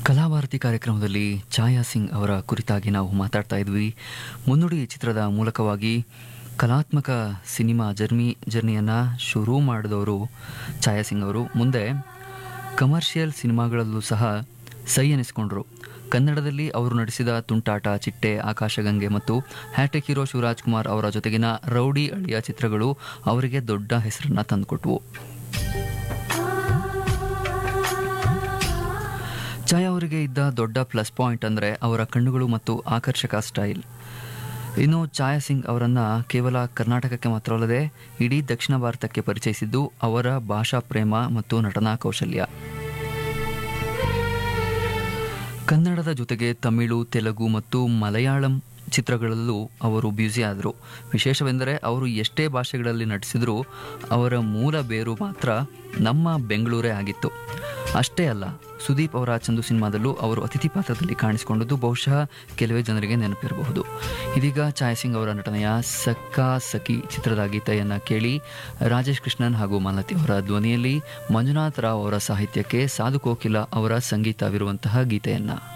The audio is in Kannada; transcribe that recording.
ಕಲಾಭಾರತಿ ಕಾರ್ಯಕ್ರಮದಲ್ಲಿ ಛಾಯಾ ಸಿಂಗ್ ಅವರ ಕುರಿತಾಗಿ ನಾವು ಮಾತಾಡ್ತಾ ಇದ್ವಿ ಮುನ್ನುಡಿ ಚಿತ್ರದ ಮೂಲಕವಾಗಿ ಕಲಾತ್ಮಕ ಸಿನಿಮಾ ಜರ್ನಿ ಜರ್ನಿಯನ್ನು ಶುರು ಮಾಡಿದವರು ಛಾಯಾ ಸಿಂಗ್ ಅವರು ಮುಂದೆ ಕಮರ್ಷಿಯಲ್ ಸಿನಿಮಾಗಳಲ್ಲೂ ಸಹ ಸೈ ಎನಿಸ್ಕೊಂಡ್ರು ಕನ್ನಡದಲ್ಲಿ ಅವರು ನಡೆಸಿದ ತುಂಟಾಟ ಚಿಟ್ಟೆ ಆಕಾಶಗಂಗೆ ಮತ್ತು ಹ್ಯಾಟೆಕ್ ಹೀರೋ ಶಿವರಾಜ್ ಕುಮಾರ್ ಅವರ ಜೊತೆಗಿನ ರೌಡಿ ಅಳಿಯ ಚಿತ್ರಗಳು ಅವರಿಗೆ ದೊಡ್ಡ ಹೆಸರನ್ನು ತಂದುಕೊಟ್ವು ಛಾಯಾ ಅವರಿಗೆ ಇದ್ದ ದೊಡ್ಡ ಪ್ಲಸ್ ಪಾಯಿಂಟ್ ಅಂದರೆ ಅವರ ಕಣ್ಣುಗಳು ಮತ್ತು ಆಕರ್ಷಕ ಸ್ಟೈಲ್ ಇನ್ನು ಛಾಯಾ ಸಿಂಗ್ ಅವರನ್ನು ಕೇವಲ ಕರ್ನಾಟಕಕ್ಕೆ ಮಾತ್ರವಲ್ಲದೆ ಇಡೀ ದಕ್ಷಿಣ ಭಾರತಕ್ಕೆ ಪರಿಚಯಿಸಿದ್ದು ಅವರ ಭಾಷಾ ಪ್ರೇಮ ಮತ್ತು ನಟನಾ ಕೌಶಲ್ಯ ಕನ್ನಡದ ಜೊತೆಗೆ ತಮಿಳು ತೆಲುಗು ಮತ್ತು ಮಲಯಾಳಂ ಚಿತ್ರಗಳಲ್ಲೂ ಅವರು ಬ್ಯುಸಿ ಆದರು ವಿಶೇಷವೆಂದರೆ ಅವರು ಎಷ್ಟೇ ಭಾಷೆಗಳಲ್ಲಿ ನಟಿಸಿದರೂ ಅವರ ಮೂಲ ಬೇರು ಮಾತ್ರ ನಮ್ಮ ಬೆಂಗಳೂರೇ ಆಗಿತ್ತು ಅಷ್ಟೇ ಅಲ್ಲ ಸುದೀಪ್ ಅವರ ಚಂದು ಸಿನಿಮಾದಲ್ಲೂ ಅವರು ಅತಿಥಿ ಪಾತ್ರದಲ್ಲಿ ಕಾಣಿಸಿಕೊಂಡದ್ದು ಬಹುಶಃ ಕೆಲವೇ ಜನರಿಗೆ ನೆನಪಿರಬಹುದು ಇದೀಗ ಛಾಯಾ ಸಿಂಗ್ ಅವರ ನಟನೆಯ ಸಕ್ಕಾ ಸಖಿ ಚಿತ್ರದ ಗೀತೆಯನ್ನು ಕೇಳಿ ರಾಜೇಶ್ ಕೃಷ್ಣನ್ ಹಾಗೂ ಮಾಲತಿ ಅವರ ಧ್ವನಿಯಲ್ಲಿ ಮಂಜುನಾಥ್ ರಾವ್ ಅವರ ಸಾಹಿತ್ಯಕ್ಕೆ ಸಾಧು ಕೋಕಿಲ ಅವರ ಸಂಗೀತವಿರುವಂತಹ ಗೀತೆಯನ್ನು